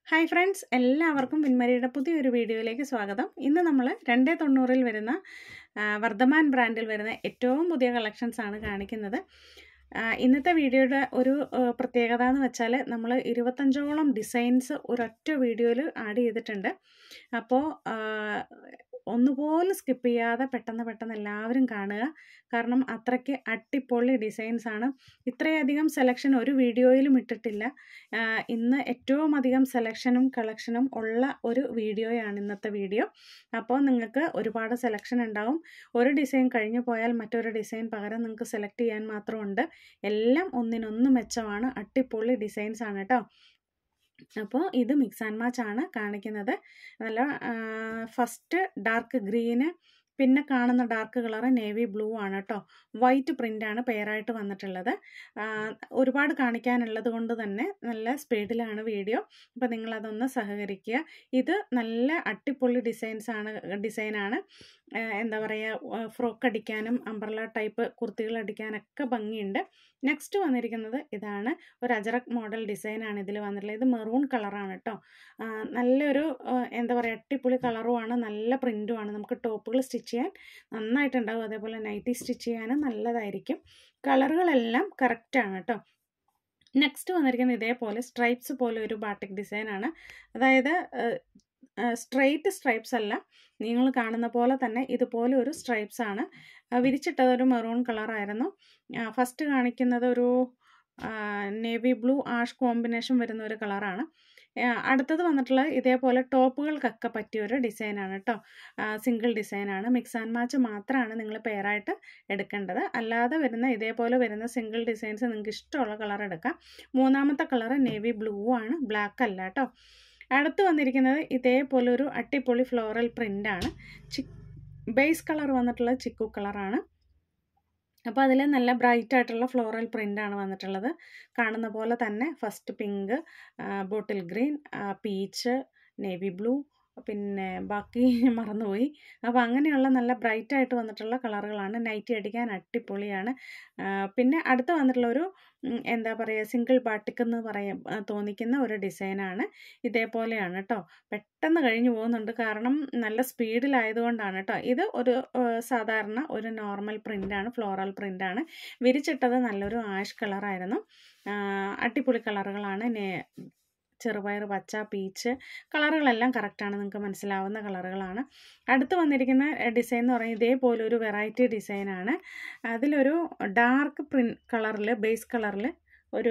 hi friends എല്ലാവർക്കും വിൻമരിയുടെ പുതിയൊരു വീഡിയോയിലേക്ക് സ്വാഗതം ഇന്ന് നമ്മൾ രണ്ടേ തൊണ്ണൂറിൽ വരുന്ന ആ, വർദ്ധമാൻ ബ്രാൻഡിൽ വരുന്ന ഏറ്റവും പുതിയ കളക്ഷൻസ് ആണ് കാണിക്കുന്നത് ആ, ഇന്നത്തെ വീഡിയോയുടെ ഒരു ആ, പ്രത്യേകത എന്ന് വെച്ചാൽ നമ്മൾ ഇരുപത്തഞ്ചോളം ഡിസൈൻസ് ഒരൊറ്റ വീഡിയോയിൽ ആഡ് ചെയ്തിട്ടുണ്ട് അപ്പോൾ ഒന്നുപോലും സ്കിപ്പ് ചെയ്യാതെ പെട്ടെന്ന് പെട്ടെന്ന് എല്ലാവരും കാണുക കാരണം അത്രയ്ക്ക് അട്ടിപ്പൊളി ഡിസൈൻസ് ആണ് ഇത്രയധികം സെലക്ഷൻ ഒരു വീഡിയോയിലും ഇട്ടിട്ടില്ല ആ, ഇന്ന് ഏറ്റവും അധികം സെലക്ഷനും കളക്ഷനും ഉള്ള ഒരു വീഡിയോയാണ് ഇന്നത്തെ വീഡിയോ അപ്പോൾ നിങ്ങൾക്ക് ഒരുപാട് സെലക്ഷൻ ഉണ്ടാവും ഒരു ഡിസൈൻ കഴിഞ്ഞു പോയാൽ മറ്റൊരു ഡിസൈൻ പകരം നിങ്ങൾക്ക് സെലക്ട് ചെയ്യാൻ മാത്രമുണ്ട് എല്ലാം ഒന്നിനൊന്ന് മെച്ചമാണ് അട്ടിപ്പൊളി ഡിസൈൻസ് ആണ് കേട്ടോ അപ്പോൾ ഇത് മിക്സ് ആൻഡ് മാച്ച് ആണ് കാണിക്കുന്നത് നല്ല ഫസ്റ്റ് ഡാർക്ക് ഗ്രീന് പിന്നെ കാണുന്ന ഡാർക്ക് കളറ് നേവി ബ്ലൂ ആണ് കേട്ടോ വൈറ്റ് പ്രിൻ്റാണ് പെയറായിട്ട് വന്നിട്ടുള്ളത് ആ, ഒരുപാട് കാണിക്കാനുള്ളത് കൊണ്ട് തന്നെ നല്ല സ്പീഡിലാണ് വീഡിയോ അപ്പോൾ നിങ്ങളതൊന്ന് സഹകരിക്കുക ഇത് നല്ല അട്ടിപ്പൊളി ഡിസൈൻസ് ആണ് ഡിസൈനാണ് എന്താ പറയുക ഫ്രോക്ക് അടിക്കാനും അംബ്രല ടൈപ്പ് കുർത്തികൾ അടിക്കാനൊക്കെ ഭംഗിയുണ്ട് നെക്സ്റ്റ് വന്നിരിക്കുന്നത് ഇതാണ് ഒരു അജറക് മോഡൽ ഡിസൈനാണ് ഇതിൽ വന്നിട്ടുള്ളത് ഇത് മെറൂൺ കളറാണ് കേട്ടോ ആ, നല്ലൊരു ആ, എന്താ പറയുക അട്ടിപ്പൊളി കളറുമാണ് നല്ല പ്രിൻറ്റുമാണ് നമുക്ക് ടോപ്പുകൾ സ്റ്റിച്ച് ചെയ്യാൻ നന്നായിട്ടുണ്ടാവും അതേപോലെ നൈറ്റി സ്റ്റിച്ച് ചെയ്യാനും നല്ലതായിരിക്കും കളറുകളെല്ലാം കറക്റ്റാണ് കേട്ടോ നെക്സ്റ്റ് വന്നിരിക്കുന്നത് ഇതേപോലെ സ്ട്രൈപ്സ് പോലെ ഒരു ബാട്ടിക് ഡിസൈനാണ് അതായത് സ്ട്രെയിറ്റ് സ്ട്രൈപ്സ് അല്ല നിങ്ങൾ കാണുന്ന പോലെ തന്നെ ഇതുപോലെ ഒരു സ്ട്രൈപ്സ് ആണ് ആ, വിരിച്ചിട്ടത് ഒരു മെറൂൺ കളറായിരുന്നു ഫസ്റ്റ് കാണിക്കുന്നത് ഒരു നേവി ബ്ലൂ ആഷ് കോമ്പിനേഷൻ വരുന്ന ഒരു കളറാണ് അടുത്തത് വന്നിട്ടുള്ള ഇതേപോലെ ടോപ്പുകൾക്കൊക്കെ പറ്റിയ ഒരു ഡിസൈനാണ് കേട്ടോ സിംഗിൾ ഡിസൈനാണ് മിക്സ് ആൻഡ് മാച്ച് മാത്രമാണ് നിങ്ങൾ പെയറായിട്ട് എടുക്കേണ്ടത് അല്ലാതെ വരുന്ന ഇതേപോലെ വരുന്ന സിംഗിൾ ഡിസൈൻസ് നിങ്ങൾക്ക് ഇഷ്ടമുള്ള കളർ എടുക്കാം മൂന്നാമത്തെ കളർ നേവി ബ്ലൂ ആണ് ബ്ലാക്ക് അല്ല കേട്ടോ അടുത്ത് വന്നിരിക്കുന്നത് ഇതേപോലെ ഒരു അട്ടിപ്പൊളി ഫ്ലോറൽ പ്രിൻ്റാണ് ചി ബേസ് കളർ വന്നിട്ടുള്ള ചിക്കു കളറാണ് അപ്പോൾ അതിൽ നല്ല ബ്രൈറ്റ് ആയിട്ടുള്ള ഫ്ലോറൽ പ്രിൻ്റാണ് വന്നിട്ടുള്ളത് കാണുന്ന പോലെ തന്നെ first pink bottle green peach navy blue പിന്നെ ബാക്കി മറന്നുപോയി അപ്പോൾ അങ്ങനെയുള്ള നല്ല ബ്രൈറ്റ് ആയിട്ട് വന്നിട്ടുള്ള കളറുകളാണ് നൈറ്റി അടിക്കാൻ അടിപൊളിയാണ് ആ, പിന്നെ അടുത്ത് വന്നിട്ടുള്ള ഒരു ഉം, എന്താ പറയുക സിംഗിൾ ബാട്ടിക് എന്ന് പറയാൻ ആ, തോന്നിക്കുന്ന ഒരു ഡിസൈനാണ് ഇതേപോലെയാണ് കേട്ടോ പെട്ടെന്ന് കഴിഞ്ഞു പോകുന്നുണ്ട് കാരണം നല്ല സ്പീഡിലായതുകൊണ്ടാണ് കേട്ടോ ഇത് ഒരു ആ, സാധാരണ ഒരു നോർമൽ പ്രിൻ്റാണ് ഫ്ലോറൽ പ്രിൻ്റാണ് വിരിച്ചിട്ടത് നല്ലൊരു ആഷ് കളറായിരുന്നു അടിപൊളി കളറുകളാണ് നേ ചെറുപയർ പച്ച പീച്ച് കളറുകളെല്ലാം കറക്റ്റാണ് നിങ്ങൾക്ക് മനസ്സിലാവുന്ന കളറുകളാണ് അടുത്ത് വന്നിരിക്കുന്ന ഡിസൈൻ എന്ന് പറയുന്നത് ഇതേപോലെ ഒരു വെറൈറ്റി ഡിസൈനാണ് അതിലൊരു ഡാർക്ക് പ്രിൻ കളറിൽ ബേസ് കളറിൽ ഒരു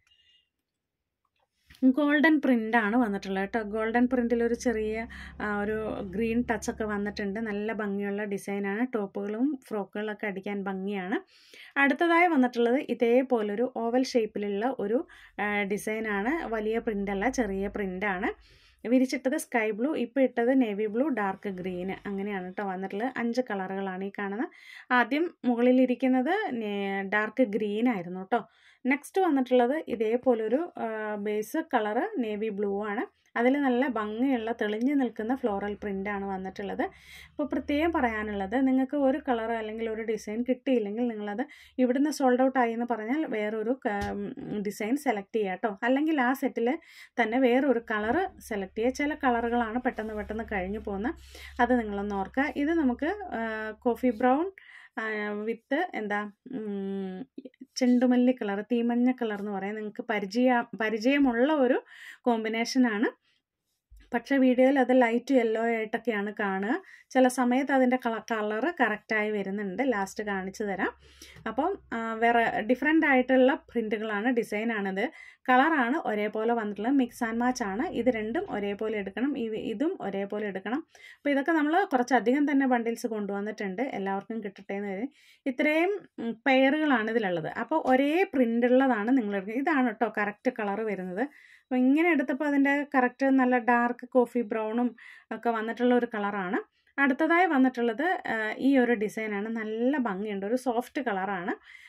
ഗോൾഡൻ പ്രിൻ്റാണ് വന്നിട്ടുള്ളത് കേട്ടോ ഗോൾഡൻ പ്രിൻറ്റിൽ ഒരു ചെറിയ ആ, ഒരു ഗ്രീൻ ടച്ചൊക്കെ വന്നിട്ടുണ്ട് നല്ല ഭംഗിയുള്ള ഡിസൈനാണ് ടോപ്പുകളും ഫ്രോക്കുകളൊക്കെ അടിക്കാൻ ഭംഗിയാണ് അടുത്തതായി വന്നിട്ടുള്ളത് ഇതേപോലൊരു ഓവൽ ഷേപ്പിലുള്ള ഒരു ആ, ഡിസൈനാണ് വലിയ പ്രിൻ്റല്ല ചെറിയ പ്രിൻ്റാണ് വിരിച്ചിട്ടത് സ്കൈ ബ്ലൂ ഇപ്പോൾ ഇട്ടത് നേവി ബ്ലൂ ഡാർക്ക് ഗ്രീന് അങ്ങനെയാണ് കേട്ടോ വന്നിട്ടുള്ളത് അഞ്ച് കളറുകളാണ് ഈ കാണുന്നത് ആദ്യം മുകളിലിരിക്കുന്നത് ഡാർക്ക് ഗ്രീൻ ആയിരുന്നു കേട്ടോ നെക്സ്റ്റ് വന്നിട്ടുള്ളത് ഇതേപോലൊരു ബേസ് കളറ് നേവി ബ്ലൂ ആണ് അതിൽ നല്ല ഭംഗിയുള്ള തെളിഞ്ഞു നിൽക്കുന്ന ഫ്ലോറൽ പ്രിൻ്റാണ് വന്നിട്ടുള്ളത് അപ്പോൾ പ്രത്യേകം പറയാനുള്ളത് നിങ്ങൾക്ക് ഒരു കളർ അല്ലെങ്കിൽ ഒരു ഡിസൈൻ കിട്ടിയില്ലെങ്കിൽ നിങ്ങളത് ഇവിടുന്ന് സോൾഡ് ഔട്ട് ആയി എന്ന് പറഞ്ഞാൽ വേറൊരു ഡിസൈൻ സെലക്ട് ചെയ്യുക കേട്ടോ അല്ലെങ്കിൽ ആ സെറ്റിൽ തന്നെ വേറൊരു കളറ് സെലക്ട് ചെയ്യുക ചില കളറുകളാണ് പെട്ടെന്ന് പെട്ടെന്ന് കഴിഞ്ഞു പോകുന്നത് അത് നിങ്ങളൊന്ന് ഓർക്കുക ഇത് നമുക്ക് കോഫി ബ്രൗൺ വിത്ത് എന്താ ഉം, ചെണ്ടുമല്ലി കളർ തീമഞ്ഞ കളർ എന്ന് പറയാം നിങ്ങൾക്ക് പരിചയ പരിചയമുള്ള ഒരു കോമ്പിനേഷനാണ് പക്ഷേ വീഡിയോയിൽ അത് ലൈറ്റ് യെല്ലോ ആയിട്ടൊക്കെയാണ് കാണുക ചില സമയത്ത് അതിൻ്റെ കള കളറ് കറക്റ്റായി വരുന്നുണ്ട് ലാസ്റ്റ് കാണിച്ചു തരാം അപ്പം ആ, വേറെ ഡിഫറെൻ്റ് ആയിട്ടുള്ള പ്രിൻറ്റുകളാണ് ഡിസൈനാണിത് കളറാണ് ഒരേപോലെ വന്നിട്ടുള്ളത് മിക്സ് ആൻഡ് മാച്ച് ആണ് ഇത് രണ്ടും ഒരേപോലെ എടുക്കണം ഇവ- ഇതും ഒരേപോലെ എടുക്കണം അപ്പോൾ ഇതൊക്കെ നമ്മൾ കുറച്ചധികം തന്നെ ബണ്ടിൽസ് കൊണ്ടുവന്നിട്ടുണ്ട് എല്ലാവർക്കും കിട്ടട്ടെ എന്ന് കരുതി ഇത്രയും പെയറുകളാണ് ഇതിലുള്ളത് അപ്പോൾ ഒരേ പ്രിൻ്റുള്ളതാണ് നിങ്ങൾ എടുക്കുക ഇതാണ് കേട്ടോ കറക്റ്റ് കളർ വരുന്നത് അപ്പോൾ ഇങ്ങനെ എടുത്തപ്പോൾ അതിൻ്റെ കറക്റ്റ് നല്ല ഡാർക്ക് കോഫി ബ്രൗണും ഒക്കെ വന്നിട്ടുള്ള ഒരു കളറാണ് അടുത്തതായി വന്നിട്ടുള്ളത് ആ, ഈ ഒരു ഡിസൈനാണ് നല്ല ഭംഗിയുണ്ട് ഒരു സോഫ്റ്റ് കളറാണ്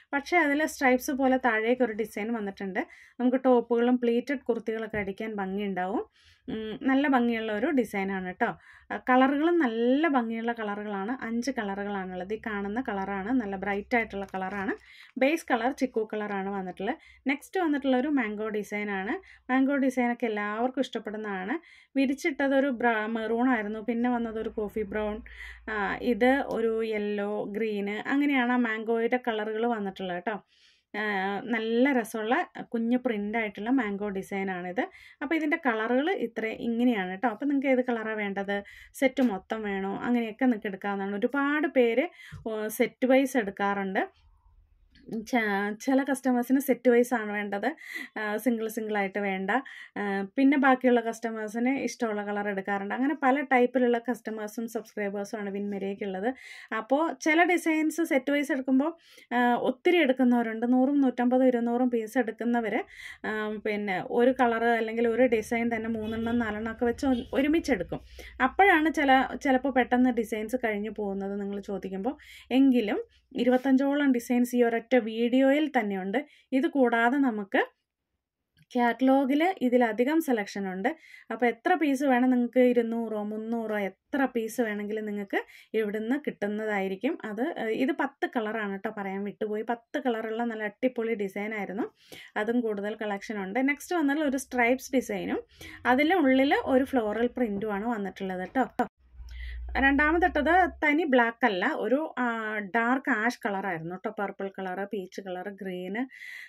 പക്ഷേ അതിൽ സ്ട്രൈപ്സ് പോലെ താഴേക്ക് ഒരു ഡിസൈൻ വന്നിട്ടുണ്ട് നമുക്ക് ടോപ്പുകളും പ്ലീറ്റഡ് കുർത്തികളൊക്കെ അടിക്കാൻ ഭംഗിയുണ്ടാവും ഉം, നല്ല ഭംഗിയുള്ള ഒരു ഡിസൈനാണ് കേട്ടോ കളറുകളും നല്ല ഭംഗിയുള്ള കളറുകളാണ് അഞ്ച് കളറുകളാണുള്ളത് ഈ കാണുന്ന കളറാണ് നല്ല ബ്രൈറ്റ് ആയിട്ടുള്ള കളറാണ് ബേസ് കളർ ചിക്കു കളറാണ് വന്നിട്ടുള്ളത് നെക്സ്റ്റ് വന്നിട്ടുള്ള ഒരു മാംഗോ ഡിസൈനാണ് മാംഗോ ഡിസൈനൊക്കെ എല്ലാവർക്കും ഇഷ്ടപ്പെടുന്നതാണ് വിരിച്ചിട്ടത് ഒരു ബ്ര മെറൂൺ ആയിരുന്നു പിന്നെ വന്നത് ഒരു കോഫി ബ്രൗൺ ഇത് ഒരു യെല്ലോ ഗ്രീന് അങ്ങനെയാണ് ആ മാംഗോയുടെ കളറുകൾ വന്നിട്ടുള്ളത് കേട്ടോ ആ, നല്ല രസമുള്ള കുഞ്ഞ് പ്രിൻ്റ് ആയിട്ടുള്ള മാംഗോ ഡിസൈനാണിത് അപ്പോൾ ഇതിൻ്റെ കളറുകൾ ഇത്ര ഇങ്ങനെയാണ് കേട്ടോ അപ്പോൾ നിങ്ങൾക്ക് ഏത് കളറാണ് വേണ്ടത് സെറ്റ് മൊത്തം വേണോ അങ്ങനെയൊക്കെ നിങ്ങൾക്ക് എടുക്കാവുന്നതാണ് ഒരുപാട് പേര് സെറ്റ് വൈസ് എടുക്കാറുണ്ട് ച- ചില കസ്റ്റമേഴ്സിന് സെറ്റ് വൈസ് ആണ് വേണ്ടത് സിംഗിൾ സിംഗിളായിട്ട് വേണ്ട ആ, പിന്നെ ബാക്കിയുള്ള കസ്റ്റമേഴ്സിന് ഇഷ്ടമുള്ള കളർ എടുക്കാറുണ്ട് അങ്ങനെ പല ടൈപ്പിലുള്ള കസ്റ്റമേഴ്സും സബ്സ്ക്രൈബേഴ്സും ആണ് വിൻമരിക്കുള്ളത് അപ്പോൾ ചില ഡിസൈൻസ് സെറ്റ് വൈസ് എടുക്കുമ്പോൾ ആ, ഒത്തിരി എടുക്കുന്നവരുണ്ട് നൂറും നൂറ്റമ്പതും ഇരുന്നൂറും പീസ് എടുക്കുന്നവർ പിന്നെ ഒരു കളർ അല്ലെങ്കിൽ ഒരു ഡിസൈൻ തന്നെ മൂന്നെണ്ണം നാലെണ്ണം ഒക്കെ വെച്ച് ഒ- ഒരുമിച്ചെടുക്കും അപ്പോഴാണ് ചില ചിലപ്പോൾ പെട്ടെന്ന് ഡിസൈൻസ് കഴിഞ്ഞു പോകുന്നത് നിങ്ങൾ ചോദിക്കുമ്പോൾ എങ്കിലും ഇരുപത്തഞ്ചോളം ഡിസൈൻസ് ഈ ഒരൊറ്റ വീഡിയോയിൽ തന്നെയുണ്ട് ഇത് കൂടാതെ നമുക്ക് കാറ്റലോഗിൽ ഇതിലധികം സെലക്ഷൻ ഉണ്ട് അപ്പോൾ എത്ര പീസ് വേണം നിങ്ങൾക്ക് ഇരുന്നൂറോ മുന്നൂറോ എത്ര പീസ് വേണമെങ്കിലും നിങ്ങൾക്ക് ഇവിടുന്ന് കിട്ടുന്നതായിരിക്കും അത് ഏഹ്, ഇത് പത്ത് കളറാണ് കേട്ടോ പറയാൻ വിട്ടുപോയി പത്ത് കളറുള്ള നല്ല അടിപൊളി ഡിസൈൻ ആയിരുന്നു അതും കൂടുതൽ കളക്ഷൻ ഉണ്ട് നെക്സ്റ്റ് വന്നാൽ ഒരു സ്ട്രൈപ്സ് ഡിസൈനും അതിൻ്റെ ഉള്ളിൽ ഒരു ഫ്ലോറൽ പ്രിൻറ്റുമാണ് വന്നിട്ടുള്ളത് കേട്ടോ രണ്ടാമതിട്ടത് തനി ബ്ലാക്ക് അല്ല ഒരു ഡാർക്ക് ആഷ് കളറായിരുന്നു കേട്ടോ purple colour peach colour green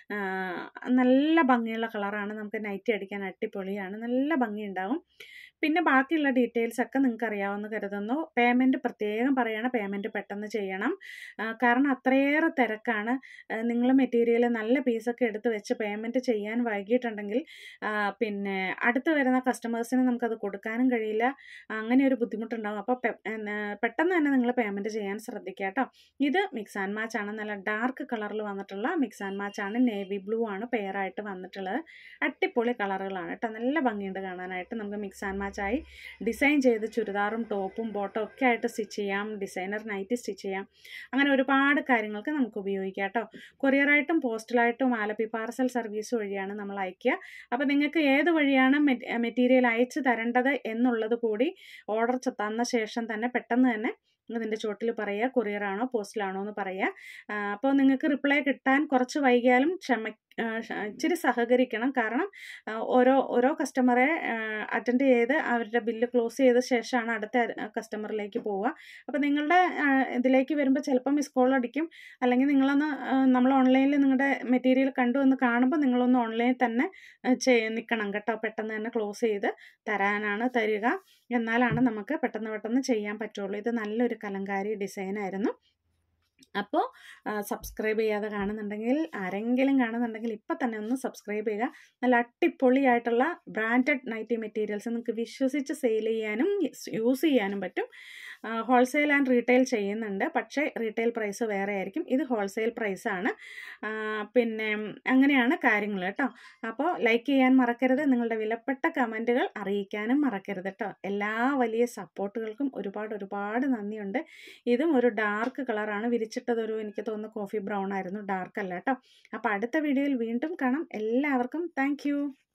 നല്ല ഭംഗിയുള്ള കളറാണ് നമുക്ക് നൈറ്റി അടിക്കാൻ അടിപൊളിയാണ് നല്ല ഭംഗിയുണ്ടാവും പിന്നെ ബാക്കിയുള്ള ഡീറ്റെയിൽസ് ഒക്കെ നിങ്ങൾക്ക് അറിയാമെന്ന് കരുതുന്നു പേയ്മെൻറ്റ് പ്രത്യേകം പറയണം പേയ്മെൻറ്റ് പെട്ടെന്ന് ചെയ്യണം ആ, കാരണം അത്രയേറെ തിരക്കാണ് നിങ്ങൾ മെറ്റീരിയൽ നല്ല പീസൊക്കെ എടുത്ത് വെച്ച് പേയ്മെൻറ്റ് ചെയ്യാൻ വൈകിട്ടുണ്ടെങ്കിൽ ആ, പിന്നെ അടുത്ത് വരുന്ന കസ്റ്റമേഴ്സിന് നമുക്കത് കൊടുക്കാനും കഴിയില്ല അങ്ങനെ ഒരു ബുദ്ധിമുട്ടുണ്ടാകും അപ്പോൾ പെ- എന്നാ, പെട്ടെന്ന് തന്നെ നിങ്ങൾ പേയ്മെൻറ്റ് ചെയ്യാൻ ശ്രദ്ധിക്കുക കേട്ടോ ഇത് മിക്സ് ആൻഡ് മാച്ച് ആണ് നല്ല ഡാർക്ക് കളറിൽ വന്നിട്ടുള്ള മിക്സ് ആൻഡ് മാച്ച് ആണ് നേവി ബ്ലൂ ആണ് പെയറായിട്ട് വന്നിട്ടുള്ളത് അടിപൊളി കളറുകളാണ് കേട്ടോ നല്ല ഭംഗിയുണ്ട് കാണാനായിട്ട് നമുക്ക് മിക്സ് ആൻഡ് മാച്ച് ആയി ഡിസൈൻ ചെയ്ത് ചുരിദാറും ടോപ്പും ബോട്ടും ഒക്കെ ആയിട്ട് സ്റ്റിച്ച് ചെയ്യാം ഡിസൈനർ നൈറ്റ് സ്റ്റിച്ച് ചെയ്യാം അങ്ങനെ ഒരുപാട് കാര്യങ്ങൾക്ക് നമുക്ക് ഉപയോഗിക്കാം കേട്ടോ കൊറിയറായിട്ടും പോസ്റ്റലായിട്ടും ആലപ്പി പാർസൽ സർവീസ് വഴിയാണ് നമ്മൾ അയക്കുക അപ്പോൾ നിങ്ങൾക്ക് ഏത് വഴിയാണ് മെറ്റീരിയൽ അയച്ചു തരേണ്ടത് എന്നുള്ളത് കൂടി ഓർഡർ തന്ന ശേഷം തന്നെ പെട്ടെന്ന് തന്നെ ഇതിൻ്റെ ചോട്ടിൽ പറയുക കൊറിയറാണോ പോസ്റ്റിലാണോ എന്ന് പറയുക അപ്പോൾ നിങ്ങൾക്ക് റിപ്ലൈ കിട്ടാൻ കുറച്ച് വൈകിയാലും ക്ഷമ ആ, ക്ഷ- ഇച്ചിരി സഹകരിക്കണം കാരണം ആ, ഓരോ ഓരോ കസ്റ്റമറെ അറ്റൻഡ് ചെയ്ത് അവരുടെ ബില്ല് ക്ലോസ് ചെയ്ത ശേഷമാണ് അടുത്ത കസ്റ്റമറിലേക്ക് പോവുക അപ്പോൾ നിങ്ങളുടെ ആ, ഇതിലേക്ക് വരുമ്പോൾ ചിലപ്പോൾ മിസ് കോൾ അടിക്കും അല്ലെങ്കിൽ നിങ്ങളൊന്ന് ആ, നമ്മൾ ഓൺലൈനിൽ നിങ്ങളുടെ മെറ്റീരിയൽ കണ്ടു എന്ന് കാണുമ്പോൾ നിങ്ങളൊന്ന് ഓൺലൈനിൽ തന്നെ ആ, ചെയ് നിൽക്കണം കേട്ടോ പെട്ടെന്ന് തന്നെ ക്ലോസ് ചെയ്ത് തരാനാണ് തരിക എന്നാലാണ് നമുക്ക് പെട്ടെന്ന് പെട്ടെന്ന് ചെയ്യാൻ പറ്റുള്ളൂ ഇത് നല്ലൊരു കലങ്കാരി ഡിസൈനായിരുന്നു അപ്പോൾ സബ്സ്ക്രൈബ് ചെയ്യാതെ കാണുന്നുണ്ടെങ്കിൽ ആരെങ്കിലും കാണുന്നുണ്ടെങ്കിൽ ഇപ്പം തന്നെ ഒന്ന് സബ്സ്ക്രൈബ് ചെയ്യുക നല്ല അടിപൊളിയായിട്ടുള്ള ബ്രാൻഡഡ് നൈറ്റി മെറ്റീരിയൽസ് നിങ്ങൾക്ക് വിശ്വസിച്ച് സെയിൽ ചെയ്യാനും യൂസ് ചെയ്യാനും പറ്റും ഹോൾസെയിൽ ആൻഡ് റീറ്റെയിൽ ചെയ്യുന്നുണ്ട് പക്ഷേ റീറ്റെയിൽ പ്രൈസ് വേറെ ആയിരിക്കും ഇത് ഹോൾസെയിൽ പ്രൈസാണ് പിന്നെ അങ്ങനെയാണ് കാര്യങ്ങൾ കേട്ടോ അപ്പോൾ ലൈക്ക് ചെയ്യാൻ മറക്കരുത് നിങ്ങളുടെ വിലപ്പെട്ട കമൻറ്റുകൾ അറിയിക്കാനും മറക്കരുത് കേട്ടോ എല്ലാ വലിയ സപ്പോർട്ടുകൾക്കും ഒരുപാട് ഒരുപാട് നന്ദിയുണ്ട് ഇതും ഒരു ഡാർക്ക് കളറാണ് വിരിച്ചിട്ടത് ഒരു എനിക്ക് തോന്നുന്നു കോഫി ബ്രൗൺ ആയിരുന്നു ഡാർക്ക് അല്ല കേട്ടോ അപ്പോൾ അടുത്ത വീഡിയോയിൽ വീണ്ടും കാണാം എല്ലാവർക്കും താങ്ക്